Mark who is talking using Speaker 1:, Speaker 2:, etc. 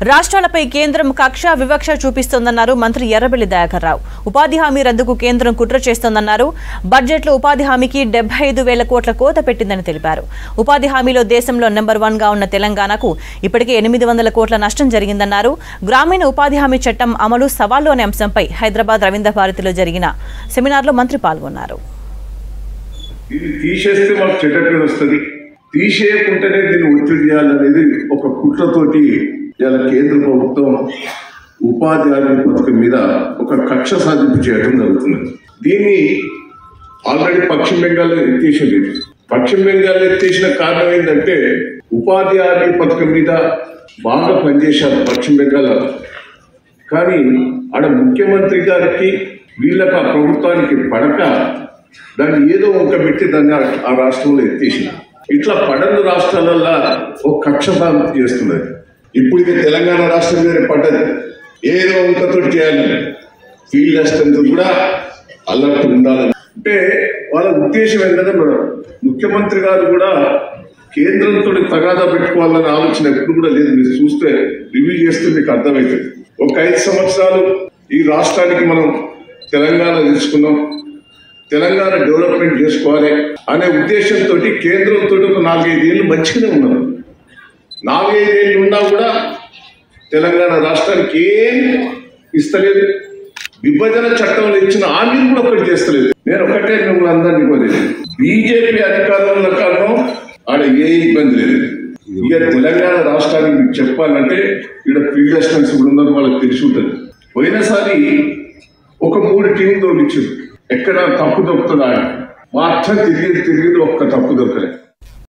Speaker 1: రాష్ట్రాలపై కేంద్రం కక్ష వివక్ష చూపిస్తోందన్నారు మంత్రి ఎర్రబెల్లి దయాకర్ రావు ఉపాధి హామీ రద్దుకు కేంద్రం కుట్ర చేస్తోందన్నారు బడ్జెట్లో ఉపాధి హామీకి డెబ్బై ఐదు వేల కోట్ల కోత పెట్టిందని తెలిపారు ఉపాధి హామీలో దేశంలో నెంబర్ వన్ గా ఉన్న తెలంగాణకు ఇప్పటికే ఎనిమిది వందల కోట్ల నష్టం జరిగిందన్నారు గ్రామీణ ఉపాధి హామీ చట్టం అమలు సవాళ్లు అనే అంశంపై హైదరాబాద్ రవీంద్ర భారతిలో జరిగిన సెమినార్లో మంత్రి పాల్గొన్నారు
Speaker 2: ఇది తీసేస్తే మాకు చెడ్డ పేరు వస్తుంది తీసేయకుంటేనే దీన్ని ఒత్తిడి చేయాలనేది ఒక కుట్రతోటి ఇవాళ కేంద్ర ప్రభుత్వం ఉపాధి హామీ పథకం మీద ఒక కక్ష సాధింపు చేయడం జరుగుతుంది దీన్ని ఆల్రెడీ పశ్చిమ బెంగాల్లో ఎత్తేసింది పశ్చిమ బెంగాల్లో ఎత్తేసిన కారణం ఏంటంటే ఉపాధి హామీ పథకం మీద బాగా పనిచేశారు పశ్చిమ బెంగాల్ కానీ ఆడ ముఖ్యమంత్రి గారికి వీళ్ళకి ఆ ప్రభుత్వానికి పడక దాన్ని ఏదో ఒక పెట్టి దాన్ని ఆ- ఆ రాష్ట్రంలో ఎత్తేసి ఇట్లా పడని రాష్ట్రాలల్లో ఒక కక్ష సాధింపు చేస్తున్నది ఇప్పుడు ఇది తెలంగాణ రాష్ట్రం మీద పడ్డది ఏదో ఒకతో చేయాలని ఫీల్డ్ అసిస్టెంట్ కూడా అలర్ట్ ఉండాలని అంటే వాళ్ళ ఉద్దేశం ఏంటంటే మన ముఖ్యమంత్రి గారు కూడా కేంద్రంతో తగాదా పెట్టుకోవాలనే ఆలోచన ఎప్పుడు కూడా లేదు మీరు చూస్తే రివ్యూ చేస్తే మీకు అర్థమవుతుంది ఒక ఐదు సంవత్సరాలు ఈ రాష్ట్రానికి మనం తెలంగాణ తీసుకున్నాం తెలంగాణ డెవలప్మెంట్ చేసుకోవాలి అనే ఉద్దేశంతో కేంద్రంతో ఒక నాలుగైదు ఏళ్ళు మంచిగానే ఉన్నారు నాలుగైదు ఏళ్ళు ఉన్నా కూడా తెలంగాణ రాష్ట్రానికి ఏం ఇస్తలేదు విభజన చట్టంలో ఇచ్చిన హామీలు కూడా ఒకటి చేస్తలేదు నేను ఒకటే మిమ్మల్ని అందరినీ కోరేది బీజేపీ అధికారంలో కారణం ఆడ ఏ ఇబ్బంది లేదు ఇక తెలంగాణ రాష్ట్రానికి మీకు చెప్పాలంటే ఇక్కడ ఫీల్డ్ అసిస్టెంట్స్ కూడా ఉన్నారు వాళ్ళకి తెలిసి ఉంటుంది పోయినసారి ఒక మూడు టీంలు తోలిచ్చారు ఎక్కడ తప్పు దొరుకుతుందా అని మాత్రం తిరిగి తిరిగి ఒక్క తప్పు దొరకలేదు